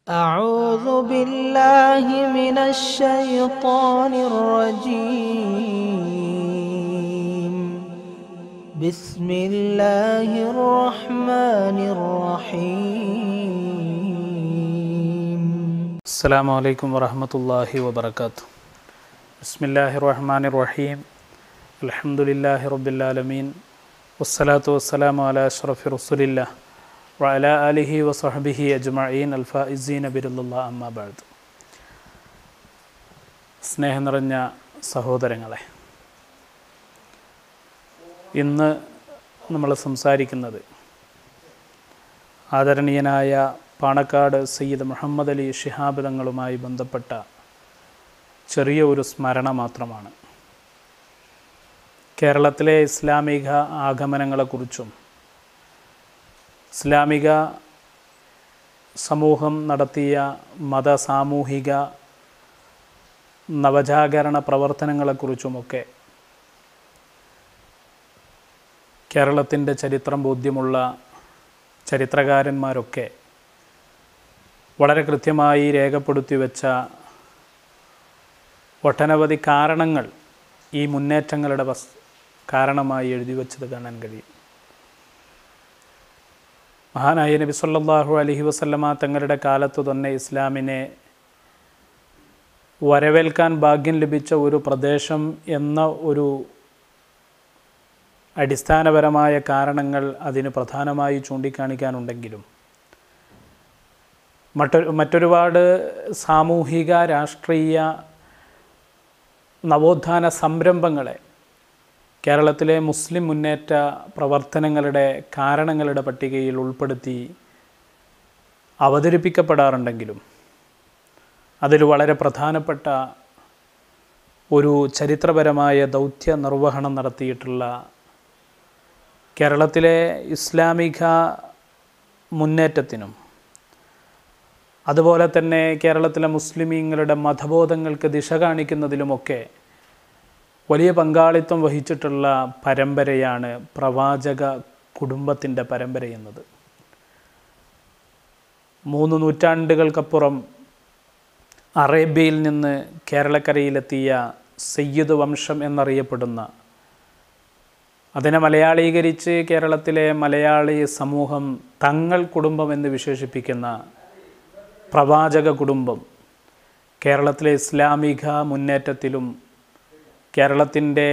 أعوذ بالله من الشيطان الرجيم بسم الله الرحمن الرحيم السلام عليكم ورحمة الله وبركاته بسم الله الرحمن الرحيم الحمد لله رب العالمين والصلاة والسلام على أشرف رسول الله وعلى آله وصحبه أجمعين الفائزين برضا الله أما بعد സ്നേഹം നിറഞ്ഞ സഹോദരങ്ങളെ ഇന്ന് നമ്മൾ സംസാരിക്കുന്നത് ആദരണീയനായ പാണക്കാട് സയ്യിദ് മുഹമ്മദ് അലി ഷിഹാബ് തങ്ങളുമായി ബന്ധപ്പെട്ട ചെറിയ ഒരു സ്മരണ മാത്രമാണ് കേരളത്തിലെ ഇസ്ലാമിക ആഗമനങ്ങളെക്കുറിച്ചും ഇസ്ലാമിക സമൂഹം നടത്തിയ മത സാമൂഹിക നവജാഗരണ പ്രവർത്തനങ്ങളെക്കുറിച്ചുമൊക്കെ കേരളത്തിൻ്റെ ചരിത്രം ബോധ്യമുള്ള ചരിത്രകാരന്മാരൊക്കെ വളരെ കൃത്യമായി രേഖപ്പെടുത്തി വെച്ച ഒട്ടനവധി കാരണങ്ങൾ ഈ മുന്നേറ്റങ്ങളുടെ വസ് കാരണമായി എഴുതി വച്ചത് കാണാൻ കഴിയും മഹാനായ നബി സല്ലല്ലാഹു അലൈഹി വസല്ലമ തങ്ങളുടെ കാലത്തു തന്നെ ഇസ്ലാമിനെ വരവേൽക്കാൻ ഭാഗ്യം ലഭിച്ച ഒരു പ്രദേശം എന്ന ഒരു അടിസ്ഥാനപരമായ കാരണങ്ങൾ അതിന് പ്രധാനമായി ചൂണ്ടിക്കാണിക്കാനുണ്ടെങ്കിലും മറ്റൊരു മറ്റൊരുപാട് സാമൂഹിക രാഷ്ട്രീയ നവോത്ഥാന സംരംഭങ്ങളെ കേരളത്തിലെ മുസ്ലിം മുന്നേറ്റ പ്രവർത്തനങ്ങളുടെ കാരണങ്ങളുടെ പട്ടികയിൽ ഉൾപ്പെടുത്തി അവതരിപ്പിക്കപ്പെടാറുണ്ടെങ്കിലും അതിൽ വളരെ പ്രധാനപ്പെട്ട ഒരു ചരിത്രപരമായ ദൗത്യ നിർവഹണം നടത്തിയിട്ടുള്ള കേരളത്തിലെ ഇസ്ലാമിക മുന്നേറ്റത്തിനും അതുപോലെ തന്നെ കേരളത്തിലെ മുസ്ലിമീങ്ങളുടെ മതബോധങ്ങൾക്ക് ദിശ കാണിക്കുന്നതിലുമൊക്കെ വലിയ പങ്കാളിത്തം വഹിച്ചിട്ടുള്ള പരമ്പരയാണ് പ്രവാചക കുടുംബത്തിൻ്റെ പരമ്പര എന്നത് മൂന്ന് നൂറ്റാണ്ടുകൾക്കപ്പുറം അറേബ്യയിൽ നിന്ന് കേരളക്കരയിലെത്തിയ സയ്യിദ് വംശം എന്നറിയപ്പെടുന്ന അതിനെ മലയാളീകരിച്ച് കേരളത്തിലെ മലയാളി സമൂഹം തങ്ങൾ കുടുംബം എന്ന് വിശേഷിപ്പിക്കുന്ന പ്രവാചക കുടുംബം കേരളത്തിലെ ഇസ്ലാമിക മുന്നേറ്റത്തിലും കേരളത്തിൻ്റെ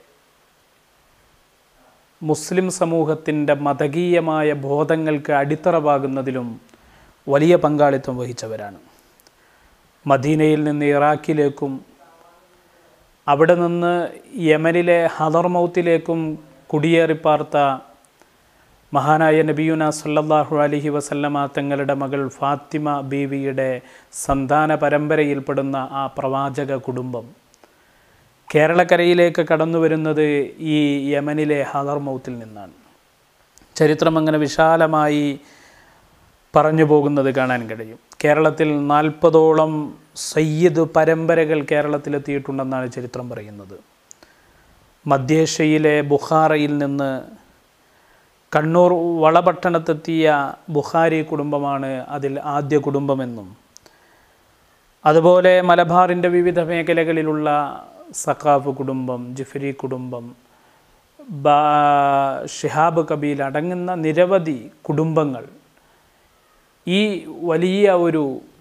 മുസ്ലിം സമൂഹത്തിൻ്റെ മതകീയമായ ബോധങ്ങൾക്ക് അടിത്തറവാകുന്നതിലും വലിയ പങ്കാളിത്തം വഹിച്ചവരാണ് മദീനയിൽ നിന്ന് ഇറാഖിലേക്കും അവിടെ നിന്ന് യമനിലെ ഹദർമൗത്തിലേക്കും കുടിയേറിപ്പാർത്ത മഹാനായ നബിയുന സല്ലല്ലാഹു അലൈഹി വസല്ലമ തങ്ങളുടെ മകൾ ഫാത്തിമ ബീവിയുടെ സന്താന പരമ്പരയിൽപ്പെടുന്ന ആ പ്രവാചക കുടുംബം കേരളക്കരയിലേക്ക് കടന്നു വരുന്നത് ഈ യമനിലെ ഹദർമൗത്തിൽ നിന്നാണ് ചരിത്രം അങ്ങനെ വിശാലമായി പറഞ്ഞു പോകുന്നത് കാണാൻ കഴിയും കേരളത്തിൽ നാൽപ്പതോളം സയ്യിദ് പരമ്പരകൾ കേരളത്തിലെത്തിയിട്ടുണ്ടെന്നാണ് ചരിത്രം പറയുന്നത് മധ്യേഷ്യയിലെ ബുഖാറയിൽ നിന്ന് കണ്ണൂർ വളപട്ടണത്തെത്തിയ ബുഖാരി കുടുംബമാണ് അതിൽ ആദ്യ കുടുംബമെന്നും അതുപോലെ മലബാറിൻ്റെ വിവിധ മേഖലകളിലുള്ള സഖാഫ് കുടുംബം ജിഫരി കുടുംബം ബാ ഷിഹാബ് കബീൽ അടങ്ങുന്ന നിരവധി കുടുംബങ്ങൾ ഈ വലിയ ഒരു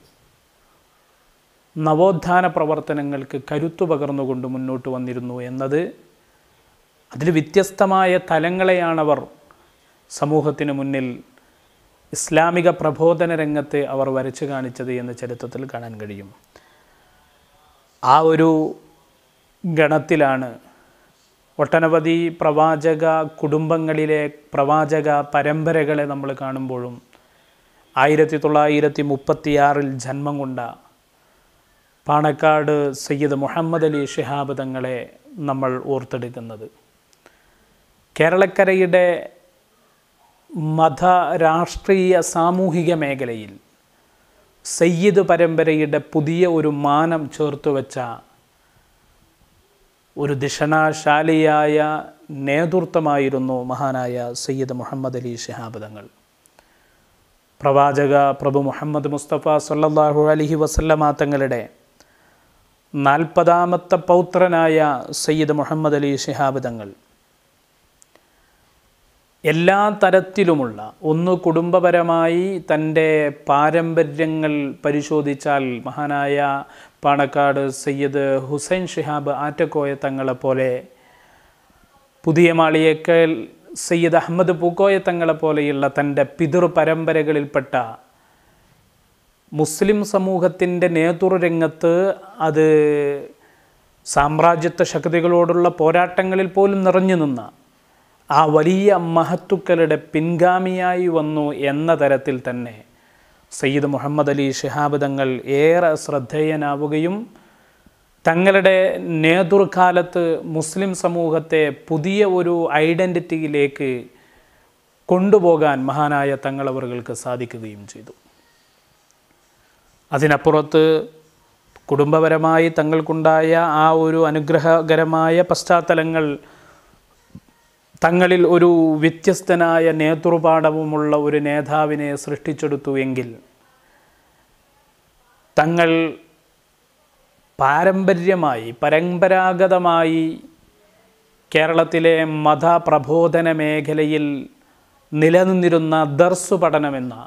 നവോത്ഥാന പ്രവർത്തനങ്ങൾക്ക് കരുത്തു പകർന്നുകൊണ്ട് മുന്നോട്ട് വന്നിരുന്നു എന്നത് അതിൽ വ്യത്യസ്തമായ തലങ്ങളെയാണവർ സമൂഹത്തിന് മുന്നിൽ ഇസ്ലാമിക പ്രബോധന രംഗത്ത് അവർ വരച്ചു കാണിച്ചത് എന്ന് ചരിത്രത്തിൽ കാണാൻ കഴിയും ആ ഒരു ഗണത്തിലാണ് ഒട്ടനവധി പ്രവാചക കുടുംബങ്ങളിലെ പ്രവാചക പരമ്പരകളെ നമ്മൾ കാണുമ്പോഴും ആയിരത്തി തൊള്ളായിരത്തി മുപ്പത്തിയാറിൽ ജന്മം കൊണ്ട പാണക്കാട് സയ്യിദ് മുഹമ്മദ് അലി ഷിഹാബ് തങ്ങളെ നമ്മൾ ഓർത്തെടുക്കുന്നത് കേരളക്കരയുടെ മത രാഷ്ട്രീയ സാമൂഹിക മേഖലയിൽ സയ്യിദ് പരമ്പരയുടെ പുതിയ ഒരു മാനം ചേർത്തു വെച്ച ഒരു ദിഷണാശാലിയായ നേതൃത്വമായിരുന്നു മഹാനായ സയ്യിദ് മുഹമ്മദ് അലി ഷിഹാബ് തങ്ങൾ പ്രവാചക പ്രഭു മുഹമ്മദ് മുസ്തഫ സല്ലല്ലാഹു അലൈഹി വസല്ലമ തങ്ങളുടെ നാൽപ്പതാമത്തെ പൗത്രനായ സയ്യിദ് മുഹമ്മദ് അലി ശിഹാബ് തങ്ങൾ എല്ലാ തരത്തിലുമുള്ള ഒന്ന് കുടുംബപരമായി തൻ്റെ പാരമ്പര്യങ്ങൾ പരിശോധിച്ചാൽ മഹാനായ പാണക്കാട് സയ്യിദ് ഹുസൈൻ ഷിഹാബ് ആറ്റക്കോയ തങ്ങളെപ്പോലെ പുതിയ മാളിയേക്കൽ സയ്യിദ് അഹമ്മദ് പൂക്കോയ തങ്ങളെപ്പോലെയുള്ള തൻ്റെ പിതൃ പരമ്പരകളിൽപ്പെട്ട മുസ്ലിം സമൂഹത്തിൻ്റെ നേതൃരംഗത്ത് അത് സാമ്രാജ്യത്വ ശക്തികളോടുള്ള പോരാട്ടങ്ങളിൽ പോലും നിറഞ്ഞു നിന്ന ആ വലിയ മഹത്തുക്കളുടെ പിൻഗാമിയായി വന്നു എന്ന തരത്തിൽ തന്നെ സയ്യിദ് മുഹമ്മദ് അലി ഷിഹാബ് തങ്ങൾ ഏറെ ശ്രദ്ധേയനാവുകയും തങ്ങളുടെ നേതൃകാലത്ത് മുസ്ലിം സമൂഹത്തെ പുതിയ ഒരു ഐഡൻറ്റിറ്റിയിലേക്ക് കൊണ്ടുപോകാൻ മഹാനായ തങ്ങളവറുകൾക്ക് സാധിക്കുകയും ചെയ്തു അതിനപ്പുറത്ത് കുടുംബപരമായി തങ്ങൾക്കുണ്ടായ ആ ഒരു അനുഗ്രഹകരമായ പശ്ചാത്തലങ്ങൾ തങ്ങളിൽ ഒരു വ്യത്യസ്തനായ നേതൃപാഠവുമുള്ള ഒരു നേതാവിനെ സൃഷ്ടിച്ചെടുത്തു എങ്കിൽ തങ്ങൾ പാരമ്പര്യമായി പരമ്പരാഗതമായി കേരളത്തിലെ മതപ്രബോധന മേഖലയിൽ നിലനിന്നിരുന്ന ദർസു പഠനമെന്ന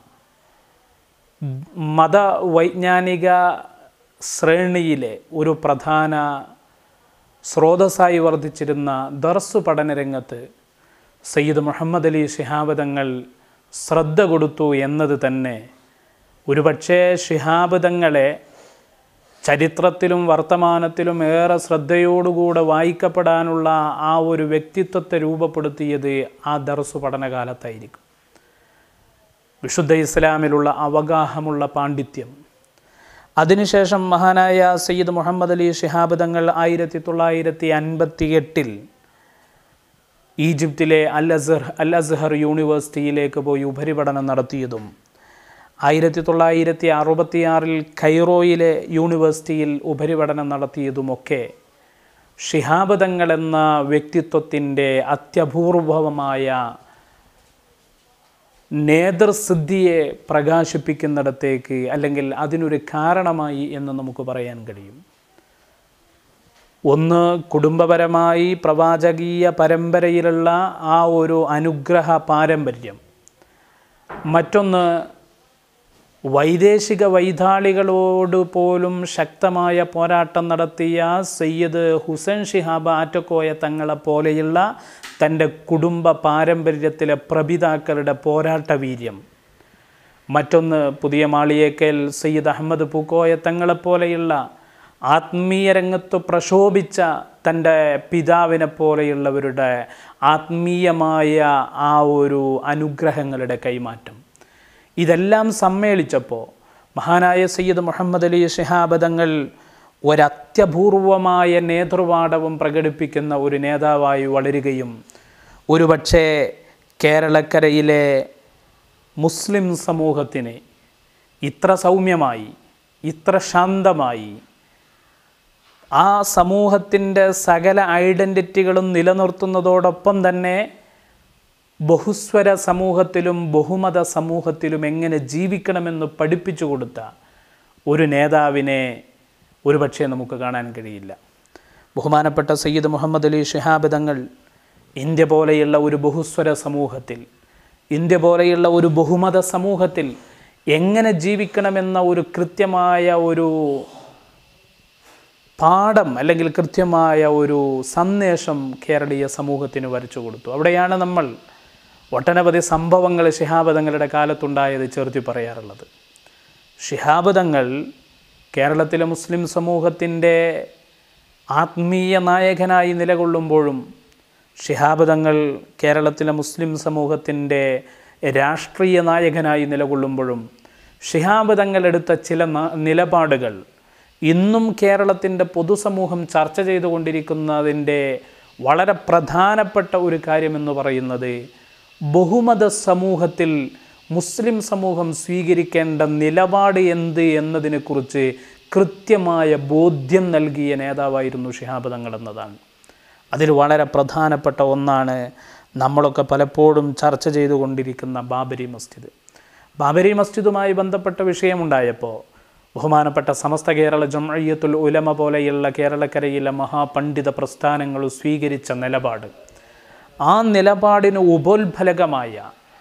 മതവൈജ്ഞാനിക ശ്രേണിയിലെ ഒരു പ്രധാന സ്രോതസ്സായി വർദ്ധിച്ചിരുന്ന ദർസു പഠനരംഗത്ത് സയ്യിദ് മുഹമ്മദ് അലി ഷിഹാബ് തങ്ങൾ ശ്രദ്ധ കൊടുത്തു എന്നത് തന്നെ ഒരുപക്ഷേ ഷിഹാബ് തങ്ങളെ ചരിത്രത്തിലും വർത്തമാനത്തിലും ഏറെ ശ്രദ്ധയോടുകൂടെ വായിക്കപ്പെടാനുള്ള ആ ഒരു വ്യക്തിത്വത്തെ രൂപപ്പെടുത്തിയത് ആ ദർസു പഠനകാലത്തായിരിക്കും വിശുദ്ധ ഇസ്ലാമിലുള്ള അവഗാഹമുള്ള പാണ്ഡിത്യം അതിനുശേഷം മഹാനായ സയ്യിദ് മുഹമ്മദ് അലി ഷിഹാബ് തങ്ങൾ ആയിരത്തി തൊള്ളായിരത്തി അൻപത്തി എട്ടിൽ ഈജിപ്തിലെ അൽ അസർ അൽ അസ്ഹർ യൂണിവേഴ്സിറ്റിയിലേക്ക് പോയി ഉപരിപഠനം നടത്തിയതും ആയിരത്തി തൊള്ളായിരത്തി അറുപത്തിയാറിൽ കൈറോയിലെ യൂണിവേഴ്സിറ്റിയിൽ ഉപരിപഠനം നടത്തിയതുമൊക്കെ ഷിഹാബ് തങ്ങൾ എന്ന വ്യക്തിത്വത്തിൻ്റെ അത്യപൂർവമായ നേതൃസിദ്ധിയെ പ്രകാശിപ്പിക്കുന്നിടത്തേക്ക് അല്ലെങ്കിൽ അതിനൊരു കാരണമായി എന്ന് നമുക്ക് പറയാൻ കഴിയും ഒന്ന് കുടുംബപരമായി പ്രവാചകീയ പരമ്പരയിലുള്ള ആ ഒരു അനുഗ്രഹ പാരമ്പര്യം മറ്റൊന്ന് വൈദേശിക വൈതാളികളോട് പോലും ശക്തമായ പോരാട്ടം നടത്തിയ സയ്യിദ് ഹുസൈൻ ഷിഹാബ് ആറ്റക്കോയ തങ്ങളെ പോലെയുള്ള തൻ്റെ കുടുംബ പാരമ്പര്യത്തിലെ പ്രപിതാക്കളുടെ പോരാട്ട വീര്യം മറ്റൊന്ന് പുതിയ മാളിയേക്കൽ സയ്യിദ് അഹമ്മദ് പൂക്കോയ തങ്ങളെപ്പോലെയുള്ള ആത്മീയ രംഗത്ത് പ്രശോഭിച്ച തൻ്റെ പിതാവിനെ പോലെയുള്ളവരുടെ ആത്മീയമായ ആ ഒരു അനുഗ്രഹങ്ങളുടെ കൈമാറ്റം ഇതെല്ലാം സമ്മേളിച്ചപ്പോൾ മഹാനായ സയ്യിദ് മുഹമ്മദ് അലി ഷിഹാബ് തങ്ങൾ ഒരത്യപൂർവമായ നേതൃപാഠവും പ്രകടിപ്പിക്കുന്ന ഒരു നേതാവായി വളരുകയും ഒരുപക്ഷെ കേരളക്കരയിലെ മുസ്ലിം സമൂഹത്തിന് ഇത്ര സൗമ്യമായി ഇത്ര ശാന്തമായി ആ സമൂഹത്തിൻ്റെ സകല ഐഡൻറ്റിറ്റികളും നിലനിർത്തുന്നതോടൊപ്പം തന്നെ ബഹുസ്വര സമൂഹത്തിലും ബഹുമത സമൂഹത്തിലും എങ്ങനെ ജീവിക്കണമെന്ന് പഠിപ്പിച്ചു കൊടുത്ത ഒരു നേതാവിനെ ഒരുപക്ഷെ നമുക്ക് കാണാൻ കഴിയില്ല ബഹുമാനപ്പെട്ട സയ്യിദ് മുഹമ്മദ് അലി ഷിഹാബ് തങ്ങൾ ഇന്ത്യ പോലെയുള്ള ഒരു ബഹുസ്വര സമൂഹത്തിൽ ഇന്ത്യ പോലെയുള്ള ഒരു ബഹുമത സമൂഹത്തിൽ എങ്ങനെ ജീവിക്കണമെന്ന ഒരു കൃത്യമായ ഒരു പാഠം അല്ലെങ്കിൽ കൃത്യമായ ഒരു സന്ദേശം കേരളീയ സമൂഹത്തിന് വരച്ചു കൊടുത്തു അവിടെയാണ് നമ്മൾ ഒട്ടനവധി സംഭവങ്ങൾ ശിഹാബദങ്ങളുടെ കാലത്തുണ്ടായത് ചേർത്തി പറയാറുള്ളത് ശിഹാബദങ്ങൾ കേരളത്തിലെ മുസ്ലിം സമൂഹത്തിൻ്റെ ആത്മീയ നായകനായി നിലകൊള്ളുമ്പോഴും ശിഹാബദങ്ങൾ കേരളത്തിലെ മുസ്ലിം സമൂഹത്തിൻ്റെ രാഷ്ട്രീയ നായകനായി നിലകൊള്ളുമ്പോഴും ശിഹാബദങ്ങൾ എടുത്ത ചില ന- നിലപാടുകൾ ഇന്നും കേരളത്തിൻ്റെ പൊതുസമൂഹം ചർച്ച ചെയ്തുകൊണ്ടിരിക്കുന്നതിൻ്റെ വളരെ പ്രധാനപ്പെട്ട ഒരു കാര്യമെന്ന് പറയുന്നത് ബഹുമത സമൂഹത്തിൽ മുസ്ലിം സമൂഹം സ്വീകരിക്കേണ്ട നിലപാട് എന്ത് എന്നതിനെക്കുറിച്ച് കൃത്യമായ ബോധ്യം നൽകിയ നേതാവായിരുന്നു ഷിഹാബ് തങ്ങൾ എന്നതാണ് അതിൽ വളരെ പ്രധാനപ്പെട്ട ഒന്നാണ് നമ്മളൊക്കെ പലപ്പോഴും ചർച്ച ചെയ്തുകൊണ്ടിരിക്കുന്ന ബാബരി മസ്ജിദ് ബാബരി മസ്ജിദുമായി ബന്ധപ്പെട്ട വിഷയമുണ്ടായപ്പോൾ ബഹുമാനപ്പെട്ട സമസ്ത കേരള ജംഅയ്യത്തുൽ ഉലമ പോലെയുള്ള കേരളക്കരയിലെ മഹാപണ്ഡിത പ്രസ്ഥാനങ്ങൾ സ്വീകരിച്ച നിലപാട് ആ നിലപാടിന് ഉപോത്ഫലകമായ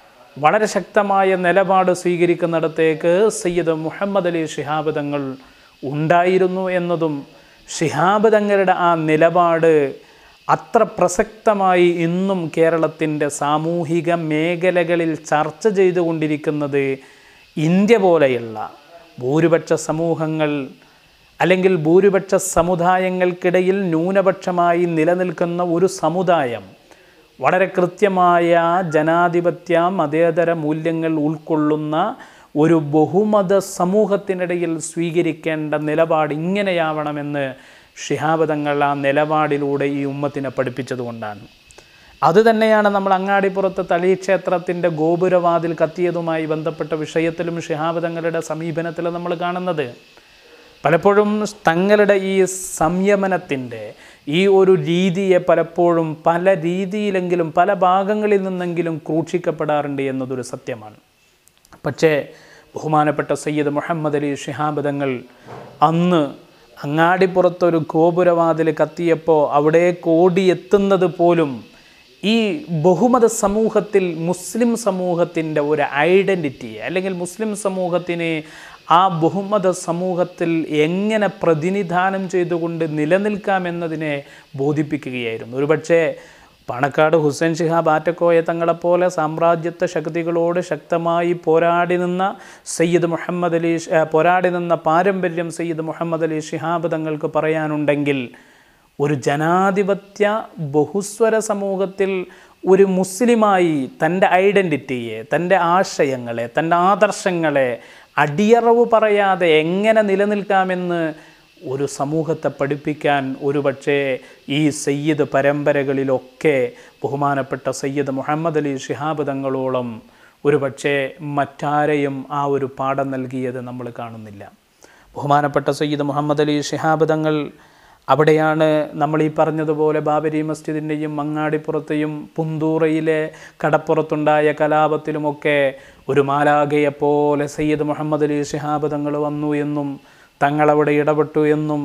വളരെ ശക്തമായ നിലപാട് സ്വീകരിക്കുന്നിടത്തേക്ക് സയ്യിദ് മുഹമ്മദ് അലി ശിഹാബ് തങ്ങൾ ഉണ്ടായിരുന്നു എന്നതും ശിഹാബ് തങ്ങളുടെ ആ നിലപാട് അത്ര പ്രസക്തമായി ഇന്നും കേരളത്തിൻ്റെ സാമൂഹിക മേഖലകളിൽ ചർച്ച ചെയ്തുകൊണ്ടിരിക്കുന്നത് ഇന്ത്യ പോലെയുള്ള ഭൂരിപക്ഷ സമൂഹങ്ങൾ അല്ലെങ്കിൽ ഭൂരിപക്ഷ സമുദായങ്ങൾക്കിടയിൽ ന്യൂനപക്ഷമായി നിലനിൽക്കുന്ന ഒരു സമുദായം വളരെ കൃത്യമായ ജനാധിപത്യ മതേതര മൂല്യങ്ങൾ ഉൾക്കൊള്ളുന്ന ഒരു ബഹുമത സമൂഹത്തിനിടയിൽ സ്വീകരിക്കേണ്ട നിലപാട് ഇങ്ങനെയാവണമെന്ന് ഷിഹാബ് തങ്ങൾ ആ നിലപാടിലൂടെ ഈ ഉമ്മത്തിനെ പഠിപ്പിച്ചതുകൊണ്ടാണ് അതുതന്നെയാണ് നമ്മൾ അങ്ങാടിപ്പുറത്ത് തളി ക്ഷേത്രത്തിൻ്റെ ഗോപുരവാതിൽ കത്തിയതുമായി ബന്ധപ്പെട്ട വിഷയത്തിലും ഷിഹാബ് തങ്ങളുടെ സമീപനത്തിൽ നമ്മൾ കാണുന്നത് പലപ്പോഴും തങ്ങളുടെ ഈ സംയമനത്തിൻ്റെ ഈ ഒരു രീതിയെ പലപ്പോഴും പല രീതിയിലെങ്കിലും പല ഭാഗങ്ങളിൽ നിന്നെങ്കിലും ക്രൂക്ഷിക്കപ്പെടാറുണ്ട് എന്നതൊരു സത്യമാണ് പക്ഷേ ബഹുമാനപ്പെട്ട സയ്യിദ് മുഹമ്മദ് അലി ഷിഹാബ് തങ്ങൾ അന്ന് അങ്ങാടിപ്പുറത്തൊരു ഗോപുരവാതിൽ കത്തിയപ്പോൾ അവിടേക്ക് ഓടിയെത്തുന്നത് പോലും ഈ ബഹുമത സമൂഹത്തിൽ മുസ്ലിം സമൂഹത്തിൻ്റെ ഒരു ഐഡൻറ്റിറ്റിയെ അല്ലെങ്കിൽ മുസ്ലിം സമൂഹത്തിന് ആ ബഹുമത സമൂഹത്തിൽ എങ്ങനെ പ്രതിനിധാനം ചെയ്തുകൊണ്ട് നിലനിൽക്കാമെന്നതിനെ ബോധിപ്പിക്കുകയായിരുന്നു ഒരുപക്ഷേ പാണക്കാട് ഹുസൈൻ ശിഹാബ് ആറ്റക്കോയ തങ്ങളെപ്പോലെ സാമ്രാജ്യത്വ ശക്തികളോട് ശക്തമായി പോരാടി നിന്ന സയ്യിദ് മുഹമ്മദ് അലി ഷ്- ആ, പോരാടി നിന്ന പാരമ്പര്യം സയ്യിദ് മുഹമ്മദ് അലി ഷിഹാബ് തങ്ങൾക്ക് പറയാനുണ്ടെങ്കിൽ ഒരു ജനാധിപത്യ ബഹുസ്വര സമൂഹത്തിൽ ഒരു മുസ്ലിമായി തൻ്റെ ഐഡൻറ്റിറ്റിയെ തൻ്റെ ആശയങ്ങളെ തൻ്റെ ആദർശങ്ങളെ അടിയറവ് പറയാതെ എങ്ങനെ നിലനിൽക്കാമെന്ന് ഒരു സമൂഹത്തെ പഠിപ്പിക്കാൻ ഒരുപക്ഷേ ഈ സയ്യിദ് പരമ്പരകളിലൊക്കെ ബഹുമാനപ്പെട്ട സയ്യിദ് മുഹമ്മദ് അലി ഷിഹാബ് തങ്ങളോളം ഒരുപക്ഷേ മറ്റാരെയും ആ ഒരു പാഠം നൽകിയത് നമ്മൾ കാണുന്നില്ല ബഹുമാനപ്പെട്ട സയ്യിദ് മുഹമ്മദ് അലി ഷിഹാബ് തങ്ങൾ അവിടെയാണ് നമ്മൾ ഈ പറഞ്ഞതുപോലെ ബാബരി മസ്ജിദിൻ്റെയും മങ്ങാടിപ്പുറത്തെയും പുന്തൂറയിലെ കടപ്പുറത്തുണ്ടായ കലാപത്തിലുമൊക്കെ ഒരു മാലാകയെപ്പോലെ സയ്യിദ് മുഹമ്മദ് അലി ഷിഹാബ് തങ്ങൾ വന്നു എന്നും തങ്ങളവിടെ ഇടപെട്ടു എന്നും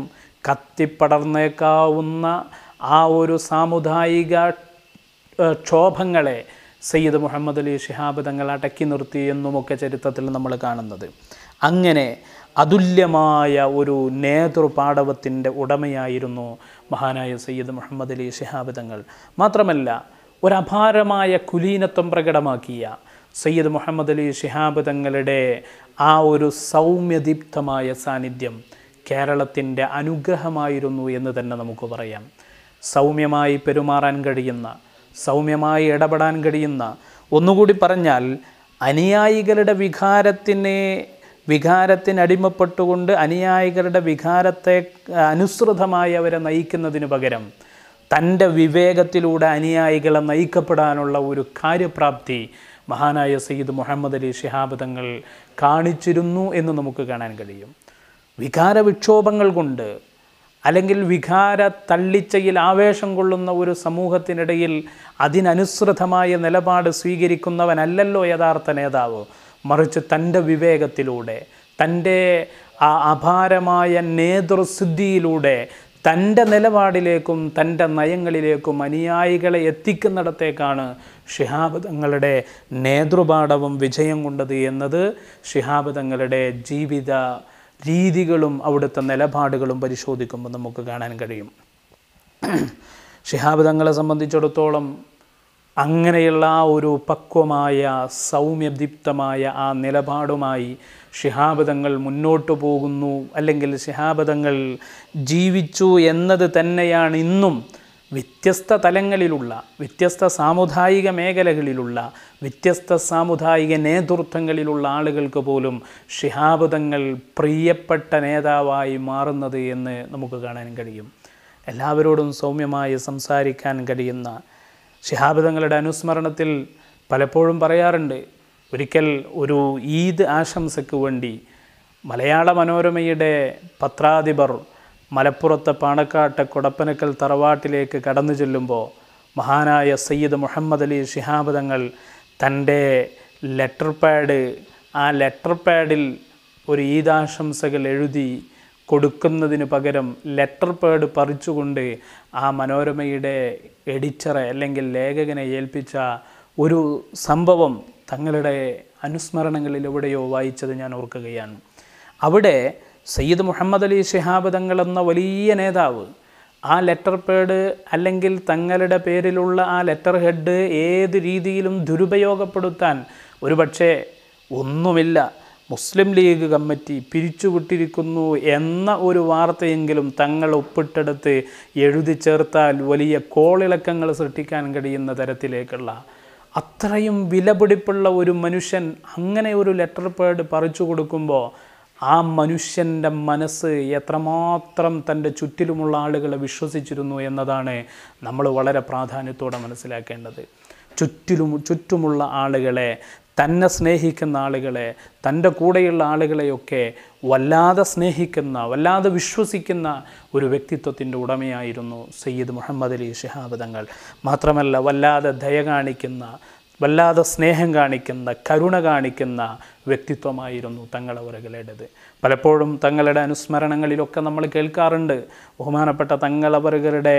കത്തിപ്പടർന്നേക്കാവുന്ന ആ ഒരു സാമുദായിക ഏഹ്, ക്ഷോഭങ്ങളെ സയ്യിദ് മുഹമ്മദ് അലി ഷിഹാബ് തങ്ങൾ അടക്കി നിർത്തി എന്നുമൊക്കെ ചരിത്രത്തിൽ നമ്മൾ കാണുന്നത് അങ്ങനെ അതുല്യമായ ഒരു നേതൃപാടവത്തിൻ്റെ ഉടമയായിരുന്നു മഹാനായ സയ്യിദ് മുഹമ്മദ് അലി ഷിഹാബ് തങ്ങൾ മാത്രമല്ല ഒരപാരമായ കുലീനത്വം പ്രകടമാക്കിയ സയ്യിദ് മുഹമ്മദ് അലി ഷിഹാബ് തങ്ങളുടെ ആ ഒരു സൗമ്യദീപ്തമായ സാന്നിധ്യം കേരളത്തിൻ്റെ അനുഗ്രഹമായിരുന്നു എന്ന് തന്നെ നമുക്ക് പറയാം സൗമ്യമായി പെരുമാറാൻ കഴിയുന്ന സൗമ്യമായി ഇടപെടാൻ കഴിയുന്ന ഒന്നുകൂടി പറഞ്ഞാൽ അനുയായികളുടെ വികാരത്തിന് വികാരത്തിനടിമപ്പെട്ടുകൊണ്ട് അനുയായികളുടെ വികാരത്തെ അനുസൃതമായി അവരെ നയിക്കുന്നതിന് പകരം തൻ്റെ വിവേകത്തിലൂടെ അനുയായികളെ നയിക്കപ്പെടാനുള്ള ഒരു കാര്യപ്രാപ്തി മഹാനായ സയ്യിദ് മുഹമ്മദ് അലി ഷിഹാബ് തങ്ങൾ കാണിച്ചിരുന്നു എന്ന് നമുക്ക് കാണാൻ കഴിയും വികാര വിക്ഷോഭങ്ങൾ കൊണ്ട് അല്ലെങ്കിൽ വികാര തള്ളിച്ചയിൽ ആവേശം കൊള്ളുന്ന ഒരു സമൂഹത്തിനിടയിൽ അതിനനുസൃതമായ നിലപാട് സ്വീകരിക്കുന്നവനല്ലല്ലോ യഥാർത്ഥ നേതാവ് മറിച്ച് തൻ്റെ വിവേകത്തിലൂടെ തൻ്റെ ആ അപാരമായ നേതൃസിദ്ധിയിലൂടെ തൻ്റെ നിലപാടിലേക്കും തൻ്റെ നയങ്ങളിലേക്കും അനുയായികളെ എത്തിക്കുന്നിടത്തേക്കാണ് ഷിഹാബ് തങ്ങളുടെ നേതൃപാഠവും വിജയം കൊണ്ടത് എന്നത് ഷിഹാബ് തങ്ങളുടെ ജീവിത രീതികളും അവിടുത്തെ നിലപാടുകളും പരിശോധിക്കുമ്പോൾ നമുക്ക് കാണാൻ കഴിയും ഷിഹാബ് തങ്ങളെ സംബന്ധിച്ചിടത്തോളം അങ്ങനെയുള്ള ആ ഒരു പക്വമായ സൗമ്യദീപ്തമായ ആ നിലപാടുമായി ഷിഹാബ് തങ്ങൾ മുന്നോട്ട് പോകുന്നു അല്ലെങ്കിൽ ഷിഹാബ് തങ്ങൾ ജീവിച്ചു എന്നത് തന്നെയാണ് ഇന്നും വ്യത്യസ്ത തലങ്ങളിലുള്ള വ്യത്യസ്ത സാമുദായിക മേഖലകളിലുള്ള വ്യത്യസ്ത സാമുദായിക നേതൃത്വങ്ങളിലുള്ള ആളുകൾക്ക് പോലും ഷിഹാബ് തങ്ങൾ പ്രിയപ്പെട്ട നേതാവായി മാറുന്നത് എന്ന് നമുക്ക് കാണാൻ കഴിയും എല്ലാവരോടും സൗമ്യമായി സംസാരിക്കാൻ കഴിയുന്ന ഷിഹാബ് തങ്ങളുടെ അനുസ്മരണത്തിൽ പലപ്പോഴും പറയാറുണ്ട് ഒരിക്കൽ ഒരു ഈദ് ആശംസയ്ക്ക് വേണ്ടി മലയാള മനോരമയുടെ പത്രാധിപർ മലപ്പുറത്തെ പാണക്കാട്ടെ കൊടപ്പനക്കൽ തറവാട്ടിലേക്ക് കടന്നു ചെല്ലുമ്പോൾ മഹാനായ സയ്യിദ് മുഹമ്മദ് അലി ഷിഹാബ് തങ്ങൾ തൻ്റെ ലെറ്റർ പാഡ് ആ ലെറ്റർ പാഡിൽ ഒരു ഈദാശംസകൾ എഴുതി കൊടുക്കുന്നതിന് പകരം ലെറ്റർ പേഡ് പറിച്ചുകൊണ്ട് ആ മനോരമയുടെ എഡിറ്ററെ അല്ലെങ്കിൽ ലേഖകനെ ഏൽപ്പിച്ച ഒരു സംഭവം തങ്ങളുടെ അനുസ്മരണങ്ങളിൽ എവിടെയോ വായിച്ചത് ഞാൻ ഓർക്കുകയാണ് അവിടെ സയ്യിദ് മുഹമ്മദ് അലി ശിഹാബ് തങ്ങൾ എന്ന വലിയ നേതാവ് ആ ലെറ്റർ പേഡ് അല്ലെങ്കിൽ തങ്ങളുടെ പേരിലുള്ള ആ ലെറ്റർ ഹെഡ് ഏത് രീതിയിലും ദുരുപയോഗപ്പെടുത്താൻ ഒരുപക്ഷെ ഒന്നുമില്ല മുസ്ലിം ലീഗ് കമ്മിറ്റി പിരിച്ചുവിട്ടിരിക്കുന്നു എന്ന ഒരു വാർത്തയെങ്കിലും തങ്ങൾ ഒപ്പിട്ടെടുത്ത് എഴുതി ചേർത്താൽ വലിയ കോളിളക്കങ്ങൾ സൃഷ്ടിക്കാൻ കഴിയുന്ന തരത്തിലേക്കുള്ള അത്രയും വിലപിടിപ്പുള്ള ഒരു മനുഷ്യൻ അങ്ങനെ ഒരു ലെറ്റർ പേഡ് പറിച്ചു കൊടുക്കുമ്പോൾ ആ മനുഷ്യൻ്റെ മനസ്സ് എത്രമാത്രം തൻ്റെ ചുറ്റിലുമുള്ള ആളുകളെ വിശ്വസിച്ചിരുന്നു എന്നതാണ് നമ്മൾ വളരെ പ്രാധാന്യത്തോടെ മനസ്സിലാക്കേണ്ടത് ചുറ്റിലും ചുറ്റുമുള്ള ആളുകളെ തന്നെ സ്നേഹിക്കുന്ന ആളുകളെ തൻ്റെ കൂടെയുള്ള ആളുകളെയൊക്കെ വല്ലാതെ സ്നേഹിക്കുന്ന വല്ലാതെ വിശ്വസിക്കുന്ന ഒരു വ്യക്തിത്വത്തിൻ്റെ ഉടമയായിരുന്നു സയ്യിദ് മുഹമ്മദ് അലി ശിഹാബ് തങ്ങൾ മാത്രമല്ല വല്ലാതെ ദയ കാണിക്കുന്ന വല്ലാതെ സ്നേഹം കാണിക്കുന്ന കരുണ കാണിക്കുന്ന വ്യക്തിത്വമായിരുന്നു തങ്ങളവറുകളുടേത് പലപ്പോഴും തങ്ങളുടെ അനുസ്മരണങ്ങളിലൊക്കെ നമ്മൾ കേൾക്കാറുണ്ട് ബഹുമാനപ്പെട്ട തങ്ങളവറുകളുടെ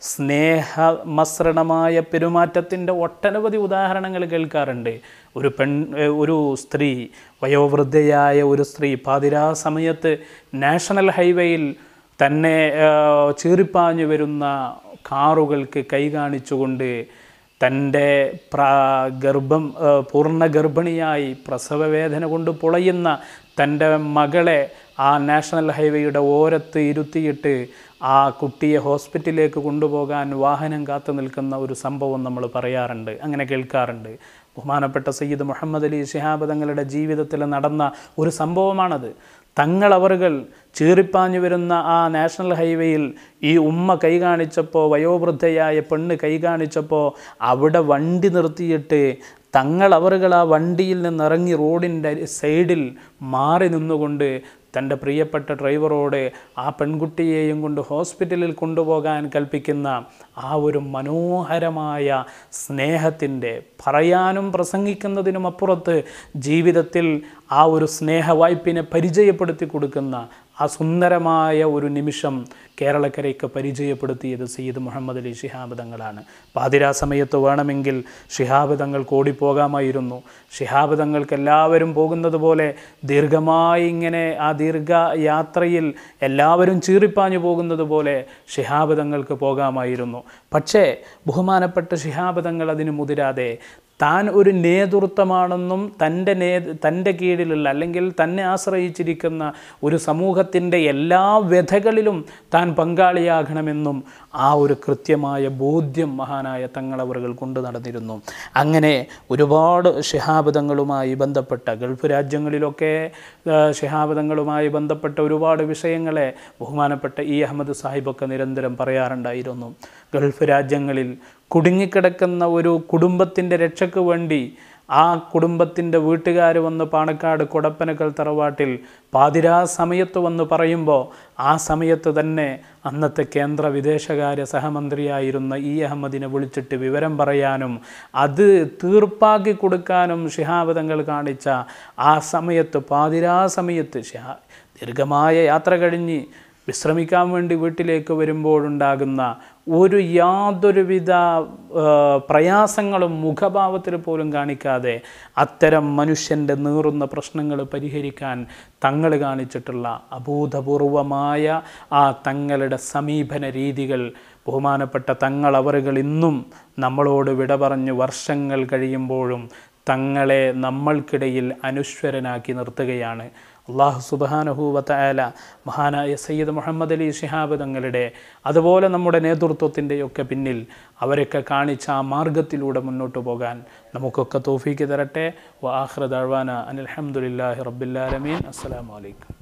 സ്നേഹമസൃണമായ പെരുമാറ്റത്തിൻ്റെ ഒട്ടനവധി ഉദാഹരണങ്ങൾ കേൾക്കാറുണ്ട് ഒരു പെൺ ഏഹ് ഒരു സ്ത്രീ വയോവൃദ്ധയായ ഒരു സ്ത്രീ പാതിരാ സമയത്ത് നാഷണൽ ഹൈവേയിൽ തന്നെ ഏഹ് ചീറിപ്പാഞ്ഞു വരുന്ന കാറുകൾക്ക് കൈ കാണിച്ചുകൊണ്ട് തൻ്റെ പ്രാ ഗർഭം ഏഹ് പൂർണ്ണ ഗർഭിണിയായി പ്രസവവേദന കൊണ്ട് പുളയുന്ന തൻ്റെ മകളെ ആ നാഷണൽ ഹൈവേയുടെ ഓരത്ത് ഇരുത്തിയിട്ട് ആ കുട്ടിയെ ഹോസ്പിറ്റലിലേക്ക് കൊണ്ടുപോകാൻ വാഹനം കാത്തു നിൽക്കുന്ന ഒരു സംഭവം നമ്മൾ പറയാറുണ്ട് അങ്ങനെ കേൾക്കാറുണ്ട് ബഹുമാനപ്പെട്ട സയ്യിദ് മുഹമ്മദ് അലി ശിഹാബ് തങ്ങളുടെ ജീവിതത്തിൽ നടന്ന ഒരു സംഭവമാണത് തങ്ങളവറുകൾ ചീറിപ്പാഞ്ഞു വരുന്ന ആ നാഷണൽ ഹൈവേയിൽ ഈ ഉമ്മ കൈ കാണിച്ചപ്പോൾ വയോവൃദ്ധയായ പെണ്ണ് കൈ കാണിച്ചപ്പോൾ അവിടെ വണ്ടി നിർത്തിയിട്ട് തങ്ങളവറുകൾ ആ വണ്ടിയിൽ നിന്നിറങ്ങി റോഡിൻ്റെ സൈഡിൽ മാറി നിന്നുകൊണ്ട് തൻ്റെ പ്രിയപ്പെട്ട ഡ്രൈവറോട് ആ പെൺകുട്ടിയെയും കൊണ്ട് ഹോസ്പിറ്റലിൽ കൊണ്ടുപോകാൻ കൽപ്പിക്കുന്ന ആ ഒരു മനോഹരമായ സ്നേഹത്തിൻ്റെ പറയാനും പ്രസംഗിക്കുന്നതിനും അപ്പുറത്ത് ജീവിതത്തിൽ ആ ഒരു സ്നേഹവായ്പിനെ പരിചയപ്പെടുത്തി കൊടുക്കുന്ന ആ സുന്ദരമായ ഒരു നിമിഷം കേരളക്കരയ്ക്ക് പരിചയപ്പെടുത്തിയത് സയ്യിദ് മുഹമ്മദ് അലി ശിഹാബ് തങ്ങളാണ് പാതിരാ സമയത്ത് വേണമെങ്കിൽ ശിഹാബ് തങ്ങൾക്ക് ഓടിപ്പോകാമായിരുന്നു ശിഹാബ് തങ്ങൾക്ക് എല്ലാവരും പോകുന്നത് പോലെ ദീർഘമായി ഇങ്ങനെ ആ ദീർഘ യാത്രയിൽ എല്ലാവരും ചീറിപ്പാഞ്ഞു പോകുന്നത് പോലെ ശിഹാബ് തങ്ങൾക്ക് പോകാമായിരുന്നു പക്ഷേ ബഹുമാനപ്പെട്ട ശിഹാബ് തങ്ങൾ അതിന് മുതിരാതെ താൻ ഒരു നേതൃത്വമാണെന്നും തൻ്റെ നേ തൻ്റെ കീഴിലുള്ള അല്ലെങ്കിൽ തന്നെ ആശ്രയിച്ചിരിക്കുന്ന ഒരു സമൂഹത്തിൻ്റെ എല്ലാ വ്യഥകളിലും താൻ പങ്കാളിയാകണമെന്നും ആ ഒരു കൃത്യമായ ബോധ്യം മഹാനായ തങ്ങളവറുകൾ കൊണ്ടു നടന്നിരുന്നു അങ്ങനെ ഒരുപാട് ശിഹാബദങ്ങളുമായി ബന്ധപ്പെട്ട ഗൾഫ് രാജ്യങ്ങളിലൊക്കെ ആ, ശിഹാബദങ്ങളുമായി ബന്ധപ്പെട്ട ഒരുപാട് വിഷയങ്ങളെ ബഹുമാനപ്പെട്ട ഇ അഹമ്മദ് സാഹിബൊക്കെ നിരന്തരം പറയാറുണ്ടായിരുന്നു ഗൾഫ് രാജ്യങ്ങളിൽ കുടുങ്ങിക്കിടക്കുന്ന ഒരു കുടുംബത്തിൻ്റെ രക്ഷയ്ക്ക് വേണ്ടി ആ കുടുംബത്തിൻ്റെ വീട്ടുകാർ വന്ന് പാണക്കാട് കൊടപ്പനക്കൽ തറവാട്ടിൽ പാതിരാ സമയത്ത് വന്ന് പറയുമ്പോൾ ആ സമയത്ത് തന്നെ അന്നത്തെ കേന്ദ്ര വിദേശകാര്യ സഹമന്ത്രിയായിരുന്ന ഇ അഹമ്മദിനെ വിളിച്ചിട്ട് വിവരം പറയാനും അത് തീർപ്പാക്കി കൊടുക്കാനും ശിഹാബ് തങ്ങൾ കാണിച്ച ആ സമയത്ത് പാതിരാ സമയത്ത് ഷിഹാ ദീർഘമായ യാത്ര കഴിഞ്ഞ് വിശ്രമിക്കാൻ വേണ്ടി വീട്ടിലേക്ക് വരുമ്പോഴുണ്ടാകുന്ന ഒരു യാതൊരുവിധ ആ, പ്രയാസങ്ങളും മുഖഭാവത്തിൽ പോലും കാണിക്കാതെ അത്തരം മനുഷ്യൻ്റെ നീറുന്ന പ്രശ്നങ്ങൾ പരിഹരിക്കാൻ തങ്ങൾ കാണിച്ചിട്ടുള്ള അഭൂതപൂർവമായ ആ തങ്ങളുടെ സമീപന രീതികൾ ബഹുമാനപ്പെട്ട തങ്ങൾ അവറുകൾ ഇന്നും നമ്മളോട് വിട പറഞ്ഞ് വർഷങ്ങൾ കഴിയുമ്പോഴും തങ്ങളെ നമ്മൾക്കിടയിൽ അനുശ്വരനാക്കി നിർത്തുകയാണ് അള്ളാഹു സുബാനഹൂവത്തായാല മഹാനായ സയ്യിദ് മുഹമ്മദ് അലി ഷിഹാബ് തങ്ങളുടെ അതുപോലെ നമ്മുടെ നേതൃത്വത്തിൻ്റെയൊക്കെ പിന്നിൽ അവരൊക്കെ കാണിച്ച ആ മാർഗത്തിലൂടെ മുന്നോട്ട് പോകാൻ നമുക്കൊക്കെ തോഫീക്ക് തരട്ടെ വാഹ്റദ് അഴ്വാന അനിൽഹമുല്ലാഹി റബ്ബില്ലാലമീൻ അസ്സലാമു അലൈക്കും